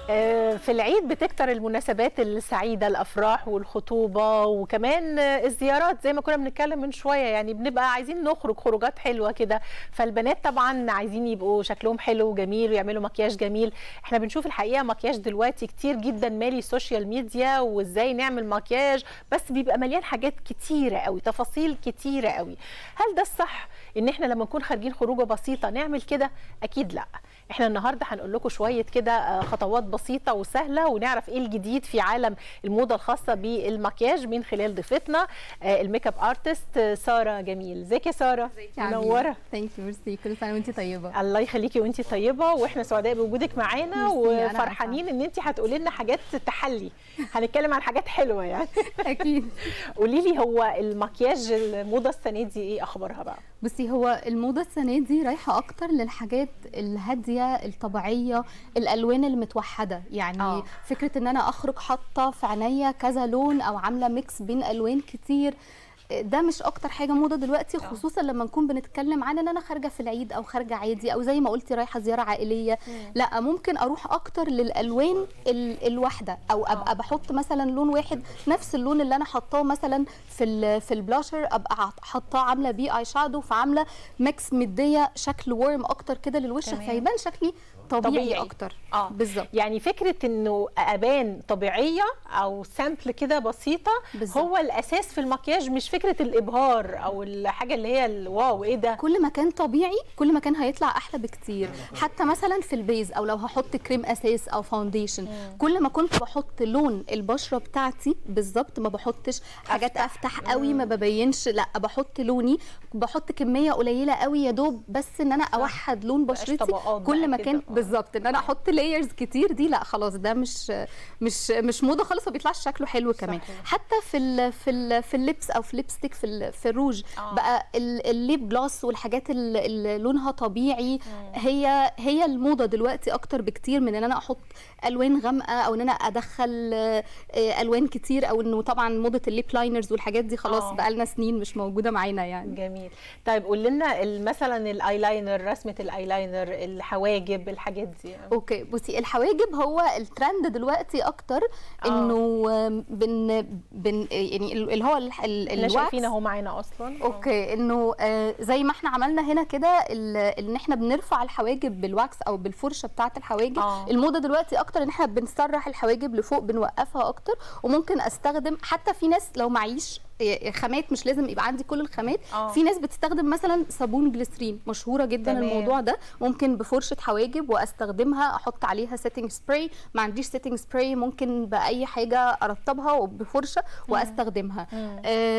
آه، في العيد بتكتر المناسبات السعيدة الأفراح والخطوبة وكمان آه، الزيارات زي ما كنا بنتكلم من شوية يعني بنبقى عايزين نخرج خروجات حلوة كده فالبنات طبعا عايزين يبقوا شكلهم حلو وجميل ويعملوا مكياج جميل احنا بنشوف الحقيقة مكياج دلوقتي كتير جدا مالي السوشيال ميديا وازاي نعمل مكياج بس بيبقى مليان حاجات كتيرة قوي تفاصيل كتيرة قوي هل ده الصح ان احنا لما نكون خارجين خروجه بسيطه نعمل كده اكيد لا احنا النهارده هنقول لكم شويه كده آه، خطوات بسيطه وسهله ونعرف ايه الجديد في عالم الموضه الخاصه بالمكياج من خلال ضيفتنا آه، الميك اب ارتست آه، ساره جميل ازيك يا ساره منوره ثانك يو ميرسي كل سنه وانت طيبه الله يخليكي وانتي طيبه واحنا سعداء بوجودك معانا ميرسي، أنا وفرحانين ان انتي هتقولي لنا حاجات تحلي هنتكلم عن حاجات حلوه يعني اكيد قولي لي هو المكياج الموضه السنه دي ايه اخبارها بقى بصي هو الموضه السنه دي رايحه اكتر للحاجات الهاديه الطبيعيه الالوان المتوحده يعني آه. آه. فكره ان انا اخرج حاطه في عينيا كذا لون او عامله ميكس بين الوان كتير ده مش اكتر حاجه موضه دلوقتي خصوصا لما نكون بنتكلم عن ان انا خارجه في العيد او خارجه عادي او زي ما قلتي رايحه زياره عائليه لا ممكن اروح اكتر للالوان ال- الواحده او ابقى بحط مثلا لون واحد نفس اللون اللي انا حطاه مثلا في ال في البلاشر ابقى عط- حاطاه عامله بيه اي شادو فعامله ميكس مديه شكل ورم اكتر كده للوش تمام. فيبان شكلي طبيعي, طبيعي. طبيعي. اكتر اه بالظبط يعني فكره انه ابان طبيعيه او سامبل كده بسيطه بالظبط. هو الاساس في المكياج مش فكره الابهار او الحاجه اللي هي الواو ايه ده كل ما كان طبيعي كل ما كان هيطلع احلى بكتير حتى مثلا في البيز او لو هحط كريم اساس او فاونديشن كل ما كنت بحط لون البشره بتاعتي بالظبط ما بحطش حاجات أفتح. افتح, قوي ما ببينش لا بحط لوني بحط كميه قليله قوي يا دوب بس ان انا اوحد لون مبقاش بشرتي طبقات بقى كل ما كده. كان آه. بالظبط ان انا احط لايرز كتير دي لا خلاص ده مش مش مش موضه خالص ما بيطلعش شكله حلو كمان صحيح. حتى في ال في ال في اللبس او في ليبستيك في ال في الروج آه. بقى ال- الليب جلوس والحاجات ال- اللي لونها طبيعي هي هي الموضه دلوقتي اكتر بكتير من ان انا احط الوان غامقه او ان انا ادخل آه، آه، الوان كتير او انه طبعا موضه الليب لاينرز والحاجات دي خلاص آه. بقى لنا سنين مش موجوده معانا يعني جميل طيب قول لنا ال- مثلا الايلاينر رسمه الايلاينر الحواجب الحاجات دي اوكي بصي الحواجب هو الترند دلوقتي اكتر آه. انه آم، بن بن يعني اللي هو ال- ال- اللي الواكس شايفين اهو معانا اصلا اوكي انه آه زي ما احنا عملنا هنا كده ال- ان احنا بنرفع الحواجب بالواكس او بالفرشه بتاعه الحواجب آه. الموضه دلوقتي اكتر ان احنا بنسرح الحواجب لفوق بنوقفها اكتر وممكن استخدم حتى في ناس لو معيش آه، خامات مش لازم يبقى عندي كل الخامات آه. في ناس بتستخدم مثلا صابون جليسرين مشهوره جدا تمام. الموضوع ده ممكن بفرشه حواجب واستخدمها احط عليها سيتنج سبراي ما عنديش سيتنج سبراي ممكن باي حاجه ارطبها وبفرشه واستخدمها آم،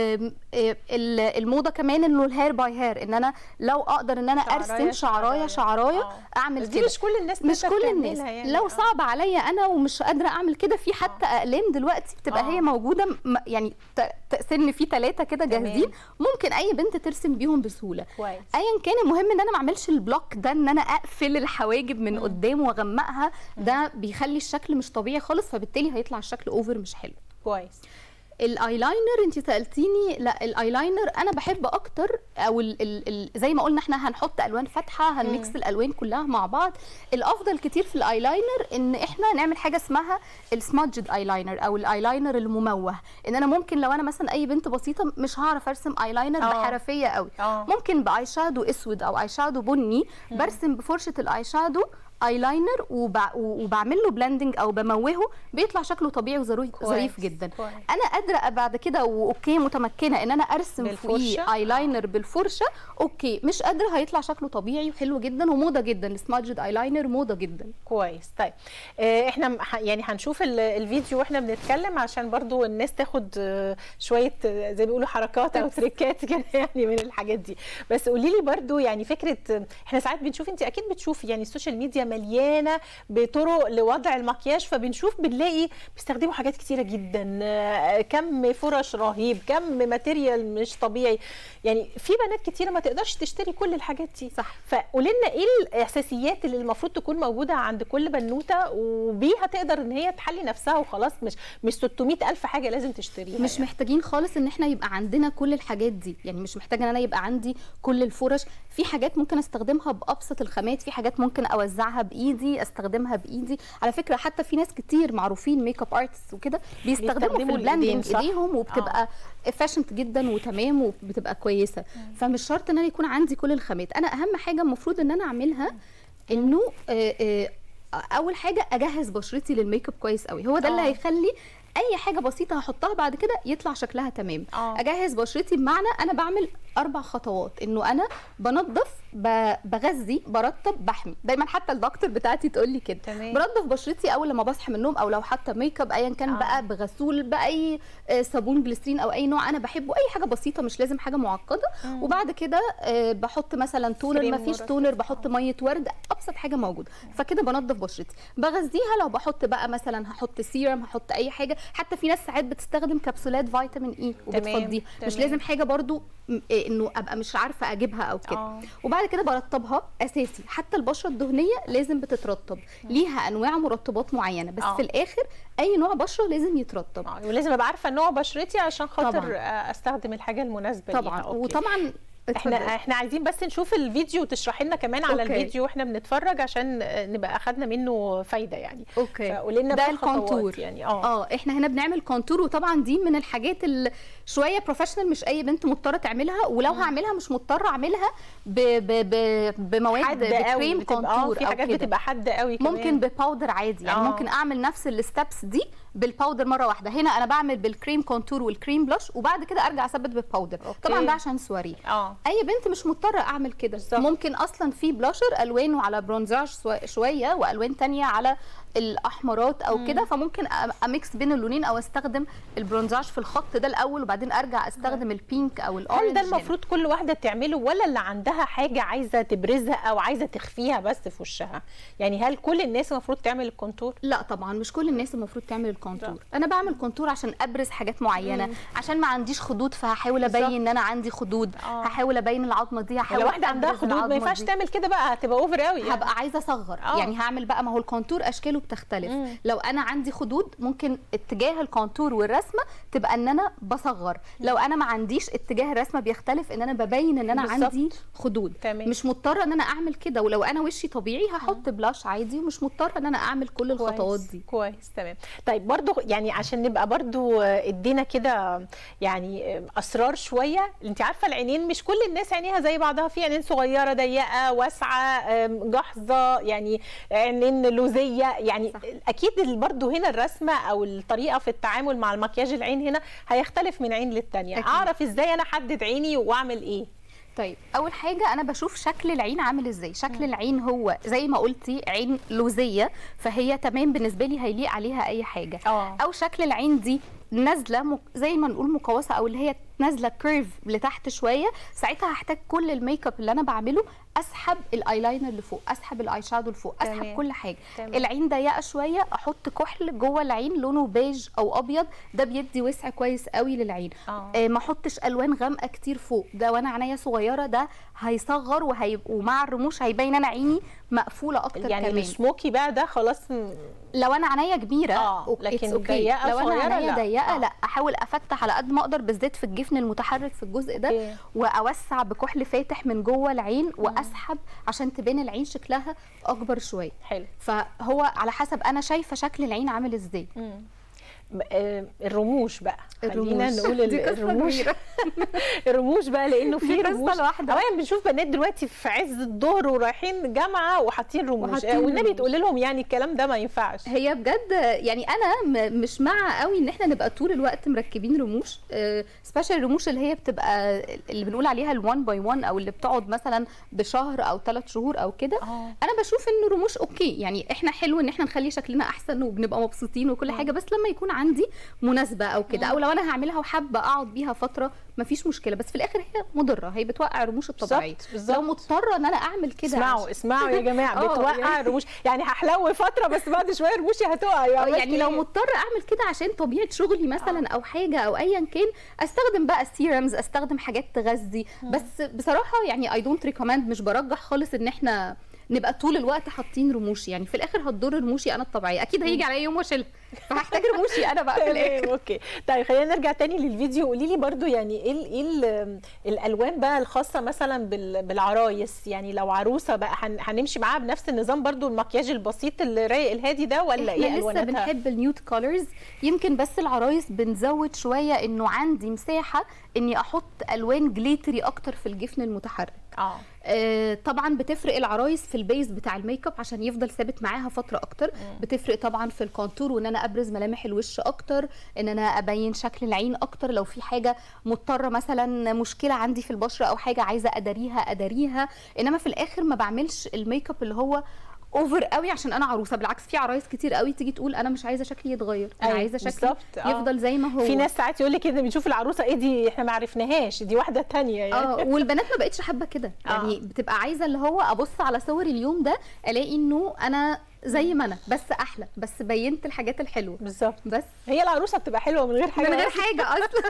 آه، ال- الموضه كمان انه الهير باي هير ان انا لو اقدر ان انا شعراية ارسم شعرايه شعرايه آه. اعمل بس دي كده مش كل الناس مش تقدر كل الناس تعملها يعني. لو آه. صعب عليا انا ومش قادره اعمل كده في حتى اقلام دلوقتي بتبقى آه. هي موجوده م- يعني ت- ت- سن فيه ثلاثه كده تمام. جاهزين ممكن اي بنت ترسم بيهم بسهوله كويس ايا كان المهم ان انا ما اعملش البلوك ده ان انا اقفل الحواجب من قدام واغمقها ده بيخلي الشكل مش طبيعي خالص فبالتالي هيطلع الشكل اوفر مش حلو كويس الايلاينر انت سالتيني لا الايلاينر انا بحب اكتر او ال ال ال زي ما قلنا احنا هنحط الوان فاتحه هنميكس الالوان كلها مع بعض الافضل كتير في الايلاينر ان احنا نعمل حاجه اسمها السمادجد ايلاينر او الايلاينر المموه ان انا ممكن لو انا مثلا اي بنت بسيطه مش هعرف ارسم ايلاينر آه. بحرفيه قوي آه. ممكن باي شادو اسود او اي شادو بني برسم بفرشه الاي شادو ايلاينر وبع... وبعمل له بلندنج او بموهه بيطلع شكله طبيعي وظريف كويس، ظريف جدا كويس. انا قادره بعد كده واوكي متمكنه ان انا ارسم بالفرشة؟ فوقيه ايلاينر بالفرشه اوكي مش قادره هيطلع شكله طبيعي وحلو جدا وموضه جدا السمادجد ايلاينر موضه جدا كويس طيب آه، احنا م- ح- يعني هنشوف ال- الفيديو واحنا بنتكلم عشان برضو الناس تاخد آه، شويه آه، زي ما بيقولوا حركات او تريكات كده يعني من الحاجات دي بس قولي لي برضو يعني فكره آه، احنا ساعات بنشوف انت اكيد بتشوفي يعني السوشيال ميديا مليانه بطرق لوضع المكياج فبنشوف بنلاقي بيستخدموا حاجات كتيره جدا آه، كم فرش رهيب كم ماتيريال مش طبيعي يعني في بنات كتيره ما تقدرش تشتري كل الحاجات دي صح. فقولي لنا ايه الاساسيات اللي المفروض تكون موجوده عند كل بنوته وبيها تقدر ان هي تحلي نفسها وخلاص مش مش 600 الف حاجه لازم تشتريها مش محتاجين خالص ان احنا يبقى عندنا كل الحاجات دي يعني مش محتاجه ان انا يبقى عندي كل الفرش في حاجات ممكن استخدمها بابسط الخامات في حاجات ممكن اوزعها بايدي استخدمها بايدي على فكره حتى في ناس كتير معروفين ميك اب ارتست وكده بيستخدموا في بيستخدموا البلندنج الإيدين، صح؟ ايديهم وبتبقى افيشنت جدا وتمام وبتبقى كويسه فمش شرط ان انا يكون عندي كل الخامات انا اهم حاجه المفروض ان انا اعملها انه آه، آه، اول حاجه اجهز بشرتي للميك اب كويس قوي هو ده اللي آه. هيخلي اي حاجه بسيطه هحطها بعد كده يطلع شكلها تمام آه. اجهز بشرتي بمعنى انا بعمل اربع خطوات انه انا بنظف ب- بغذي برطب بحمي دايما حتى الدكتور بتاعتي تقول لي كده تمام. بنظف بشرتي اول لما بصحى من النوم او لو حاطه ميك اب ايا كان آه. بقى بغسول باي آه، صابون جليسرين او اي نوع انا بحبه اي حاجه بسيطه مش لازم حاجه معقده وبعد كده آه، بحط مثلا تونر كريم ما فيش ورد. تونر بحط ميه ورد ابسط حاجه موجوده فكده بنظف بشرتي بغذيها لو بحط بقى مثلا هحط سيرم هحط اي حاجه حتى في ناس ساعات بتستخدم كابسولات فيتامين اي وبتفضيها مش تمام. لازم حاجه برضو م- إيه، انه ابقى مش عارفه اجيبها او كده آه. وبعد كده برطبها اساسي حتى البشره الدهنيه لازم بتترطب ليها انواع مرطبات معينه بس آه. في الاخر اي نوع بشره لازم يترطب آه، ولازم ابقى عارفه نوع بشرتي عشان خاطر طبعاً. آه، استخدم الحاجه المناسبه طبعا ليها. أوكي. وطبعا احنا اتفضل. احنا عايزين بس نشوف الفيديو وتشرحي لنا كمان على أوكي. الفيديو واحنا بنتفرج عشان آه، نبقى اخدنا منه فايده يعني اوكي فقولي لنا ده بقى الخطوات الكونتور يعني اه اه احنا هنا بنعمل كونتور وطبعا دي من الحاجات اللي شويه بروفيشنال مش اي بنت مضطره تعملها ولو هعملها مش مضطره اعملها ب ب ب بمواد حد قوي بكريم بتبقى اه كونتور في او حاجات كده بتبقى حد قوي كمان. ممكن بباودر عادي يعني آه. ممكن اعمل نفس الستبس دي بالباودر مره واحده هنا انا بعمل بالكريم كونتور والكريم بلاش وبعد كده ارجع اثبت بالباودر أوكي. طبعا ده عشان سواريه اه اي بنت مش مضطره اعمل كده بالظبط. ممكن اصلا في بلاشر الوانه على برونزاج سوا- شويه والوان تانية على الاحمرات او كده فممكن أ- اميكس بين اللونين او استخدم البرونزاج في الخط ده الاول وبعدين ارجع استخدم البينك او الاورنج هل ده هنا. المفروض كل واحده تعمله ولا اللي عندها حاجه عايزه تبرزها او عايزه تخفيها بس في وشها يعني هل كل الناس المفروض تعمل الكونتور لا طبعا مش كل الناس المفروض تعمل الكونتور انا بعمل كونتور عشان ابرز حاجات معينه عشان ما عنديش خدود فهحاول ابين بالظبط. ان انا عندي خدود آه. هحاول ابين العظمه دي هحاول لو واحده عندها أبرز خدود ما العظمة ينفعش دي. تعمل كده بقى هتبقى اوفر قوي يعني. هبقى عايزه اصغر آه. يعني هعمل بقى ما هو الكونتور اشكاله بتختلف مم. لو انا عندي خدود ممكن اتجاه الكونتور والرسمه تبقى ان انا بصغر لو انا ما عنديش اتجاه الرسمه بيختلف ان انا ببين ان انا بالظبط. عندي خدود تمام. مش مضطره ان انا اعمل كده ولو انا وشي طبيعي هحط بلاش عادي ومش مضطره ان انا اعمل كل الخطوات كويس دي كويس تمام طيب برضو يعني عشان نبقى برضو آه، ادينا كده يعني آه، اسرار شويه انت عارفه العينين مش كل الناس عينيها زي بعضها في عينين صغيره ضيقه واسعه آم، جحظه يعني عينين لوزيه يعني صح. اكيد ال- برضو هنا الرسمه او الطريقه في التعامل مع المكياج العين هنا هيختلف من عين للتانيه أكيد. اعرف ازاي انا احدد عيني واعمل ايه طيب اول حاجه انا بشوف شكل العين عامل ازاي شكل العين هو زي ما قلتي عين لوزيه فهي تمام بالنسبه لي هيليق عليها اي حاجه اه او شكل العين دي نازله مك... زي ما نقول مقوسه او اللي هي نازله كيرف لتحت شويه ساعتها هحتاج كل الميك اب اللي انا بعمله اسحب الايلاينر لفوق اسحب الاي شادو لفوق اسحب تمام. كل حاجه تمام. العين ضيقه شويه احط كحل جوه العين لونه بيج او ابيض ده بيدي وسع كويس قوي للعين اه آه، ما احطش الوان غامقه كتير فوق ده وانا عينيا صغيره ده هيصغر وهي... ومع الرموش هيبين انا عيني مقفوله اكتر يعني كمان السموكي بقى ده خلاص م- لو انا عينيا كبيره آه، أوك- لكن it's okay. ضيقة لو انا صغيرة عينيا لا. ضيقه آه. لا احاول افتح على قد ما اقدر بالذات في الجفن المتحرك في الجزء ده أوكي. واوسع بكحل فاتح من جوه العين واسحب عشان تبان العين شكلها اكبر شويه حلو فهو على حسب انا شايفه شكل العين عامل ازاي مم. ب- آه، الرموش بقى خلينا الرموش. نقول دي ال- قصة الرموش كبيرة. الرموش بقى لانه في دي قصة رموش لوحدها. اولا بنشوف بنات دلوقتي في عز الظهر ورايحين جامعه وحاطين رموش وحاطين آه، والنبي رموش. تقول لهم يعني الكلام ده ما ينفعش هي بجد يعني انا م- مش مع قوي ان احنا نبقى طول الوقت مركبين رموش سبيشال الرموش اللي هي بتبقى اللي بنقول عليها ال1 باي 1 او اللي بتقعد مثلا بشهر او ثلاث شهور او كده اه انا بشوف ان الرموش اوكي يعني احنا حلو ان احنا نخلي شكلنا احسن وبنبقى مبسوطين وكل حاجه بس لما يكون عندي مناسبه او كده او لو انا هعملها وحابه اقعد بيها فتره مفيش مشكله بس في الاخر هي مضره هي بتوقع الرموش الطبيعيه بالظبط، بالظبط. لو مضطره ان انا اعمل كده اسمعوا اسمعوا يا جماعه آه، بتوقع يعني- الرموش يعني هحلو فتره بس بعد شويه رموشي هتقع آه، يعني, يعني لو مضطر اعمل كده عشان طبيعه شغلي مثلا او حاجه او ايا كان استخدم بقى سيرمز استخدم حاجات تغذي بس بصراحه يعني اي دونت ريكومند مش برجح خالص ان احنا نبقى طول الوقت حاطين رموش يعني في الاخر هتضر رموشي انا الطبيعيه اكيد هيجي عليا يوم واشيلها فهحتاج رموشي انا بقى في تمام الاخر اوكي طيب خلينا نرجع تاني للفيديو قولي لي برضو يعني ايه ال- ايه ال- الالوان بقى الخاصه مثلا بال- بالعرايس يعني لو عروسه بقى هن- هنمشي معاها بنفس النظام برضو المكياج البسيط الرايق الهادي ده ولا ايه احنا لسه الواناتها بنحب النيوت كولرز يمكن بس العرايس بنزود شويه انه عندي مساحه اني احط الوان جليتري اكتر في الجفن المتحرك اه آه، طبعا بتفرق العرايس في البيز بتاع الميك اب عشان يفضل ثابت معاها فتره اكتر بتفرق طبعا في الكونتور وان انا ابرز ملامح الوش اكتر ان انا ابين شكل العين اكتر لو في حاجه مضطره مثلا مشكله عندي في البشره او حاجه عايزه اداريها اداريها انما في الاخر ما بعملش الميك اب اللي هو اوفر قوي عشان انا عروسه بالعكس في عرايس كتير قوي تيجي تقول انا مش عايزه شكلي يتغير انا أيوة، عايزه شكلي بالظبط، آه. يفضل زي ما هو في ناس ساعات يقول لك كده بنشوف العروسه ايه دي احنا ما عرفناهاش دي واحده تانية يعني اه والبنات ما بقتش حابه كده يعني آه. بتبقى عايزه اللي هو ابص على صور اليوم ده الاقي انه انا زي ما انا بس احلى بس بينت الحاجات الحلوه بالظبط بس هي العروسه بتبقى حلوه من غير حاجه من غير أصلاً. حاجه اصلا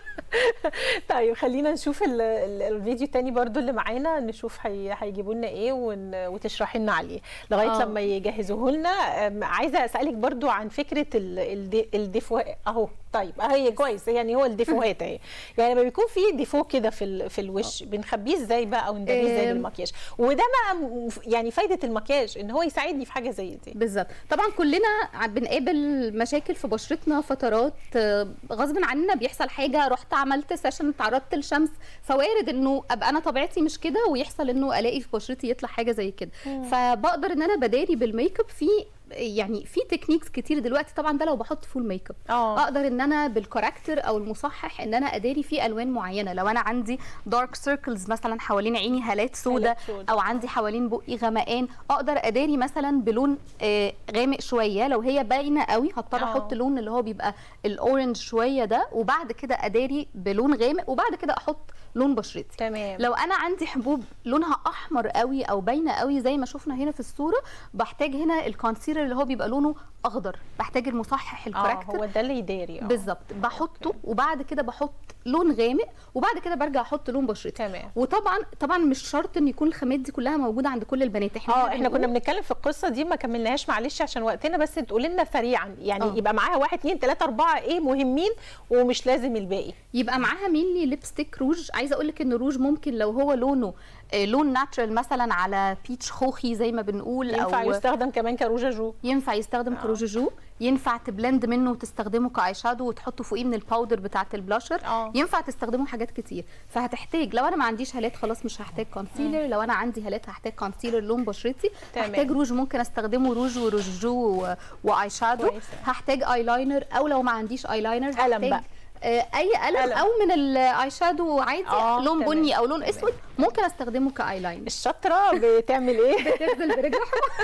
طيب خلينا نشوف ال- ال- الفيديو التاني برضو اللي معانا نشوف هي- هيجيبوا لنا ايه ون- وتشرحي لنا عليه لغايه آه. لما يجهزوه لنا أم، عايزه اسالك برضو عن فكره ال- الدي- الديفو اهو طيب اهي كويس يعني هو الديفوهات اهي يعني لما بيكون في ديفو كده في ال- في الوش بنخبيه ازاي بقى او نداريه ازاي أم. بالمكياج وده بقى م- يعني فايده المكياج ان هو يساعدني في حاجه زي دي بالظبط طبعا كلنا ع- بنقابل مشاكل في بشرتنا فترات آه، غصب عننا بيحصل حاجه رحت عملت سيشن اتعرضت للشمس فوارد انه ابقى انا طبيعتي مش كده ويحصل انه الاقي في بشرتي يطلع حاجه زي كده فبقدر ان انا بداري بالميك اب في يعني في تكنيكس كتير دلوقتي طبعا ده لو بحط فول ميك اب اه اقدر ان انا بالكاركتر او المصحح ان انا اداري فيه الوان معينه لو انا عندي دارك سيركلز مثلا حوالين عيني هالات سوداء هالات سودا. او عندي حوالين بقي غمقان اقدر اداري مثلا بلون آه، غامق شويه لو هي باينه قوي هضطر آه. احط لون اللي هو بيبقى الاورنج شويه ده وبعد كده اداري بلون غامق وبعد كده احط لون بشرتي تمام لو انا عندي حبوب لونها احمر قوي او باينه قوي زي ما شفنا هنا في الصوره بحتاج هنا الكونسيلر اللي هو بيبقى لونه اخضر بحتاج المصحح اه الكاركتر هو ده اللي يداري اه بالظبط بحطه أوكي. وبعد كده بحط لون غامق وبعد كده برجع احط لون بشرتي تمام وطبعا طبعا مش شرط ان يكون الخامات دي كلها موجوده عند كل البنات احنا اه هنا احنا كنا بنقول بنتكلم في القصه دي ما كملناهاش معلش عشان وقتنا بس تقولي لنا سريعا يعني آه. يبقى معاها واحد اتنين تلاته اربعه ايه مهمين ومش لازم الباقي يبقى معاها مينلي ليبستيك روج عايزه اقول لك ان الروج ممكن لو هو لونه آه، لون ناتشرال مثلا على بيتش خوخي زي ما بنقول ينفع او يستخدم كمان كروجاجو ينفع يستخدم آه. كروجيجو ينفع تبلند منه وتستخدمه كاي شادو وتحطه فوقيه من الباودر بتاعه البلاشر اه ينفع تستخدمه حاجات كتير فهتحتاج لو انا ما عنديش هالات خلاص مش هحتاج كونسيلر لو انا عندي هالات هحتاج كونسيلر لون بشرتي تمام. هحتاج روج ممكن استخدمه روج وروجو و- واي شادو كويس. هحتاج اي لاينر او لو ما عنديش اي لاينر قلم هحتاج بقى. آه، اي قلم, قلم. او من الاي شادو عادي آه، لون تمام. بني او لون تمام. اسود ممكن استخدمه كاي لاينر الشاطره بتعمل ايه تنزل برجلها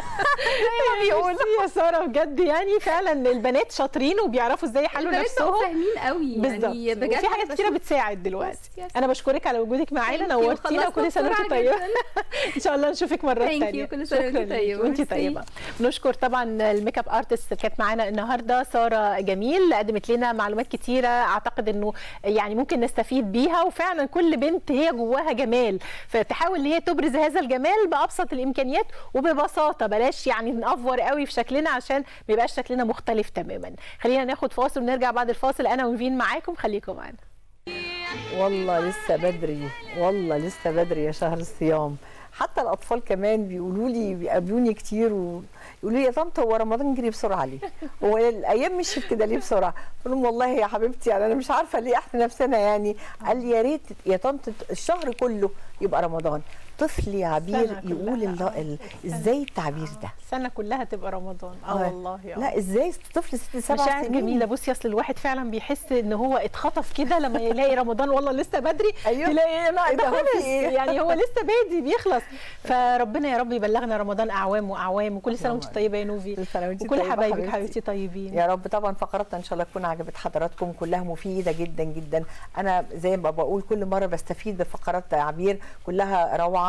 بيقول يا ساره بجد يعني فعلا البنات شاطرين وبيعرفوا ازاي يحلوا البنات نفسهم بقوا فاهمين قوي بالظبط يعني بجد وفي حاجات أنا كتيره بشوف- بتساعد دلوقتي يس، يس. انا بشكرك على وجودك معانا Thank you. نورتينا خلصنا وكل سنه وانت بسرعة طيبه جداً. ان شاء الله نشوفك مره Thank you. ثانيه كل سنة وانت طيبة. وانت ميرسي. طيبه نشكر طبعا الميك اب ارتست كانت معانا النهارده ساره جميل قدمت لنا معلومات كتيره اعتقد انه يعني ممكن نستفيد بيها وفعلا كل بنت هي جواها جمال فتحاول ان هي تبرز هذا الجمال بابسط الامكانيات وببساطه بلاش يعني نافور قوي في شكلنا عشان ما يبقاش شكلنا مختلف تماما خلينا ناخد فاصل ونرجع بعد الفاصل انا ونفين معاكم خليكم معانا والله لسه بدري والله لسه بدري يا شهر الصيام حتى الاطفال كمان بيقولوا لي بيقابلوني كتير ويقولوا لي يا طنط هو رمضان جري بسرعه ليه؟ هو الايام مشيت كده ليه بسرعه؟ قلت لهم والله يا حبيبتي يعني انا مش عارفه ليه احنا نفسنا يعني قال لي يا ريت يا طنط الشهر كله يبقى رمضان طفل يا عبير السنة يقول كلها. ال- ال- ازاي التعبير ده؟ السنه كلها تبقى رمضان اه آه. والله آه. لا ازاي طفل ست سبع مشاعر سنين جميله بصي اصل الواحد فعلا بيحس ان هو اتخطف كده لما يلاقي رمضان والله لسه بدري أيوه. تلاقي انا إيه ده ده هو في خلص إيه؟ يعني هو لسه بادي بيخلص فربنا يا رب يبلغنا رمضان اعوام واعوام وكل سنه وانت اللهم طيبه يا نوفي كل سنة وانت وكل طيبة حبايبك حبيبتي. حبيبتي طيبين يا رب طبعا فقراتنا ان شاء الله تكون عجبت حضراتكم كلها مفيده جدا جدا انا زي ما بقول كل مره بستفيد بفقرات عبير كلها روعه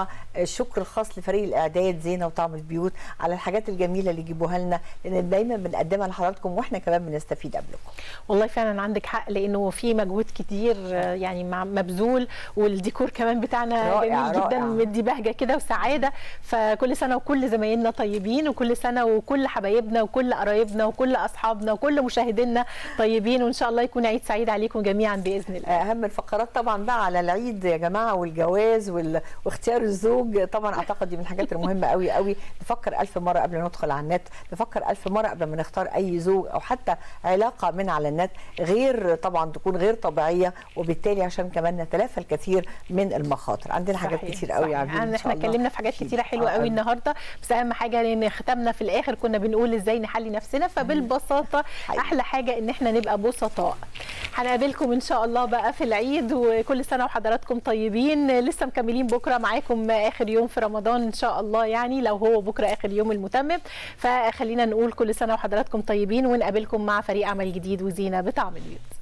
طبعا الشكر الخاص لفريق الاعداد زينه وطعم البيوت على الحاجات الجميله اللي يجيبوها لنا لان دايما بنقدمها لحضراتكم واحنا كمان بنستفيد قبلكم والله فعلا عندك حق لانه في مجهود كتير آه، يعني مع- مبذول والديكور كمان بتاعنا رائع، جميل جدا رائع. مدي بهجه كده وسعاده فكل سنه وكل زمايلنا طيبين وكل سنه وكل حبايبنا وكل قرايبنا وكل اصحابنا وكل مشاهدينا طيبين وان شاء الله يكون عيد سعيد عليكم جميعا باذن الله اهم الفقرات طبعا بقى على العيد يا جماعه والجواز وال... واختيار الزوج طبعا اعتقد دي من الحاجات المهمه قوي قوي نفكر ألف مره قبل ما ندخل على النت نفكر ألف مره قبل ما نختار اي زوج او حتى علاقه من على النت غير طبعا تكون غير طبيعيه وبالتالي عشان كمان نتلافى الكثير من المخاطر عندنا حاجات صحيح، كتير قوي صحيح. عاملين يعني ان احنا شاء الله اتكلمنا في حاجات أكيد. كتيره حلوه آه، قوي أوي. النهارده بس اهم حاجه ان ختمنا في الاخر كنا بنقول ازاي نحلي نفسنا فبالبساطه حقيقي. احلى حاجه ان احنا نبقى بسطاء هنقابلكم ان شاء الله بقى في العيد وكل سنه وحضراتكم طيبين لسه مكملين بكره معاكم اخر يوم في رمضان ان شاء الله يعني لو هو بكره اخر يوم المتمم فخلينا نقول كل سنه وحضراتكم طيبين ونقابلكم مع فريق عمل جديد وزينه بطعم البيوت